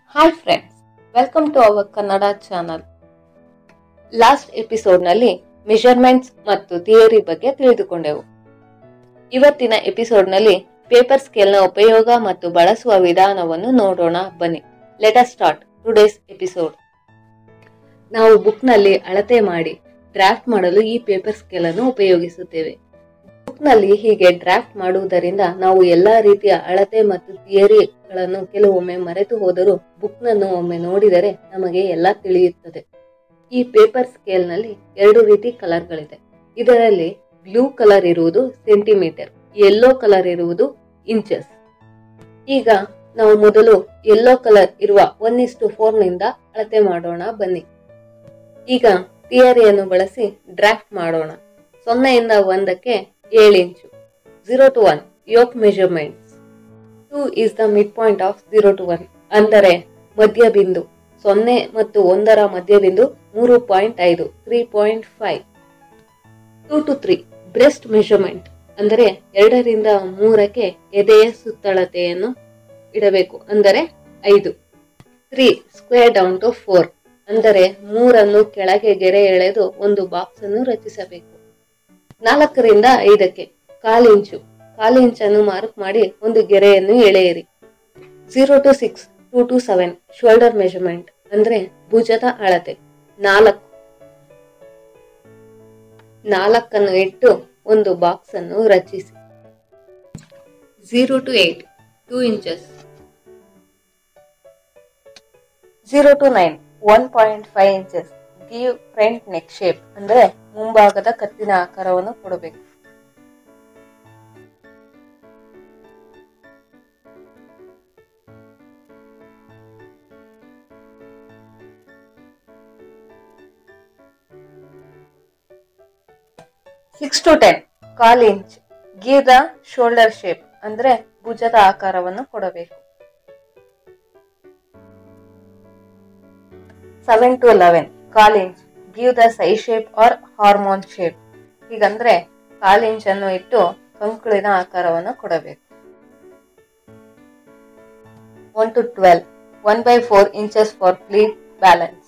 hi friends welcome to our Kannada channel last ಎಪಿಸೋಡ್ನಲ್ಲಿ measurements ಮತ್ತು theory ಬಗ್ಗೆ ತಿಳಿದುಕೊಂಡೆವು ಇವತ್ತಿನ ಎಪಿಸೋಡ್ನಲ್ಲಿ ಪೇಪರ್ ಸ್ಕೇಲ್ನ ಉಪಯೋಗ ಮತ್ತು ಬಳಸುವ ವಿಧಾನವನ್ನು ನೋಡೋಣ ಬನ್ನಿ let us start today's episode ನಾವು ಬುಕ್ನಲ್ಲಿ ಅಳತೆ ಮಾಡಿ ಡ್ರಾಫ್ಟ್ ಮಾಡಲು ಈ ಪೇಪರ್ ಸ್ಕೇಲ್ ಅನ್ನು ಉಪಯೋಗಿಸುತ್ತೇವೆ ಬುಕ್ನಲ್ಲಿ ಹೀಗೆ ಡ್ರಾಫ್ಟ್ ಮಾಡುವುದರಿಂದ ನಾವು ಎಲ್ಲಾ ರೀತಿಯ ಅಳತೆ ಮತ್ತು ಥಿಯರಿಗಳನ್ನು ಕೆಲವೊಮ್ಮೆ ಮರೆತು ಹೋದರೂ ಬುಕ್ನನ್ನು ಒಮ್ಮೆ ನೋಡಿದರೆ ನಮಗೆ ಎಲ್ಲ ತಿಳಿಯುತ್ತದೆ ಈ ಪೇಪರ್ ಸ್ಕೇಲ್ನಲ್ಲಿ ಎರಡು ರೀತಿ ಕಲರ್ಗಳಿದೆ ಇದರಲ್ಲಿ ಬ್ಲೂ ಕಲರ್ ಇರುವುದು ಸೆಂಟಿಮೀಟರ್ ಯೆಲ್ಲೋ ಕಲರ್ ಇರುವುದು ಇಂಚಸ್ ಈಗ ನಾವು ಮೊದಲು ಯೆಲ್ಲೋ ಕಲರ್ ಇರುವ ಒನ್ ಇಸ್ಟು ಫೋರ್ ನಿಂದ ಅಳತೆ ಮಾಡೋಣ ಬನ್ನಿ ಈಗ ಥಿಯರಿಯನ್ನು ಬಳಸಿ ಡ್ರಾಫ್ಟ್ ಮಾಡೋಣ ಸೊನ್ನೆಯಿಂದ ಒಂದಕ್ಕೆ ಏಳು ಇಂಚು zero to one yoke measurements two is the mid point of zero to one ಅಂದರೆ ಮಧ್ಯ ಬಿಂದು ಸೊನ್ನೆ ಮತ್ತು ಒಂದರ ಮಧ್ಯ ಬಿಂದು ಮೂರು ಪಾಯಿಂಟ್ ಐದು three point five two to three breast measurement ಅಂದರೆ ಎರಡರಿಂದ ಮೂರಕ್ಕೆ ಎದೆಯ ಸುತ್ತಳತೆಯನ್ನು ಇಡಬೇಕು ಅಂದರೆ ಐದು three square down to four ಅಂದರೆ ಮೂರನ್ನು ಕೆಳಗೆ ಗೆರೆ ಎಳೆದು ಒಂದು ಬಾಕ್ಸ್ ಅನ್ನು ರಚಿಸಬೇಕು ನಾಲ್ಕರಿಂದ ಐದಕ್ಕೆ ಕಾಲು ಇಂಚು ಕಾಲು ಇಂಚನ್ನು ಮಾರ್ಕ್ ಮಾಡಿ ಒಂದು ಗೆರೆಯನ್ನು ಎಳೆಯಿರಿ zero to six two to seven shoulder measurement ಅಂದ್ರೆ ಭುಜದ ಅಳತೆ ನಾಲ್ಕು ನಾಲ್ಕನ್ನು ಇಟ್ಟು ಒಂದು ಬಾಕ್ಸ್ ಅನ್ನು ರಚಿಸಿ zero to eight two inches zero to nine one point five inches give front neck shape ಅಂದ್ರೆ ಮುಂಭಾಗದ ಕತ್ತಿನ ಆಕಾರವನ್ನು ಕೊಡಬೇಕು ಸಿಕ್ಸ್ ಟು ಟೆನ್ ಕಾಲ್ inch give the shoulder shape ಅಂದ್ರೆ ಭುಜದ ಆಕಾರವನ್ನು ಕೊಡಬೇಕು ಸೆವೆನ್ ಟು ಲೆವೆನ್ ಕಾಲ್ inch give the scye shape or armhole shape ಹೀಗಂದ್ರೆ ಕಾಲ್ ಇಂಚ್ ಅನ್ನು ಇಟ್ಟು ಕಂಕುಳಿನ ಆಕಾರವನ್ನು ಕೊಡಬೇಕು one to twelve one by four inches for pleat balance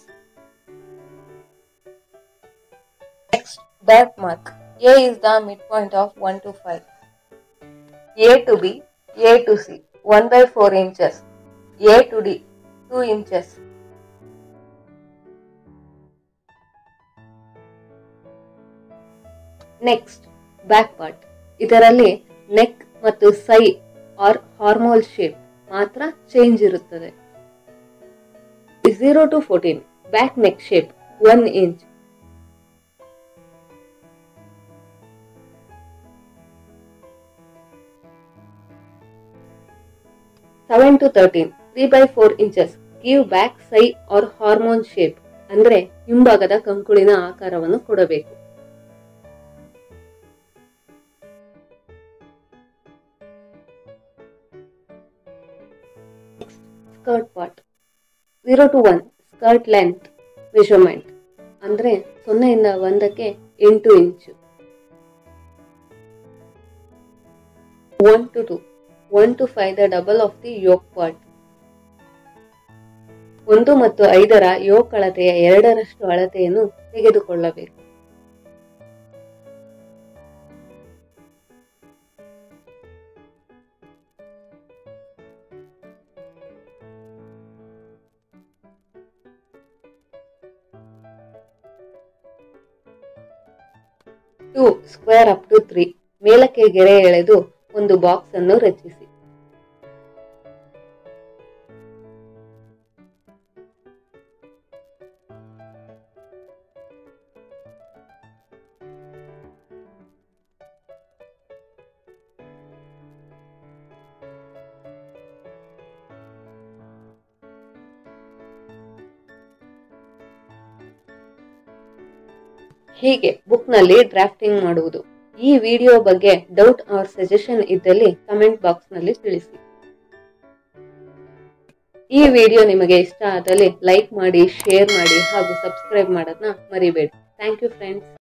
next dot mark A is the mid point of one to five A to B A to C one by four inches A to D two inches next back part ಇದರಲ್ಲಿ neck ಮತ್ತು scye or armhole shape ಮಾತ್ರ change ಇರುತ್ತದೆ zero to fourteen back neck shape one inch seven to thirteen three by four inches give back scye or armhole shape ಅಂದ್ರೆ ಹಿಂಭಾಗದ ಕಂಕುಳಿನ ಆಕಾರವನ್ನು ಕೊಡಬೇಕು skirt part zero to one skirt length measurement ಅಂದ್ರೆ ಸೊನ್ನೆಯಿಂದ ಒಂದಕ್ಕೆ ಎಂಟು ಇಂಚು one to two one to five the double of the yoke part ಒಂದು ಮತ್ತು ಐದರ ಯೋಕ್ ಅಳತೆಯ ಎರಡರಷ್ಟು ಅಳತೆಯನ್ನು ತೆಗೆದುಕೊಳ್ಳಬೇಕು two square up to three ಮೇಲಕ್ಕೆ ಗೆರೆ ಎಳೆದು ಒಂದು ಬಾಕ್ಸ್ ಅನ್ನು ರಚಿಸಿ ಹೀಗೆ ಬುಕ್ನಲ್ಲಿ ಡ್ರಾಫ್ಟಿಂಗ್ ಮಾಡುವುದು ಈ ವಿಡಿಯೋ ಬಗ್ಗೆ ಡೌಟ್ ಆರ್ ಸಜೆಷನ್ ಇದ್ದಲ್ಲಿ ಕಮೆಂಟ್ ಬಾಕ್ಸ್ ನಲ್ಲಿ ತಿಳಿಸಿ ಈ ವಿಡಿಯೋ ನಿಮಗೆ ಇಷ್ಟ ಆದಲ್ಲಿ ಲೈಕ್ ಮಾಡಿ ಶೇರ್ ಮಾಡಿ ಹಾಗೂ ಸಬ್ಸ್ಕ್ರೈಬ್ ಮಾಡೋದನ್ನ ಮರಿಬೇಡಿ ಥ್ಯಾಂಕ್ ಯು ಫ್ರೆಂಡ್ಸ್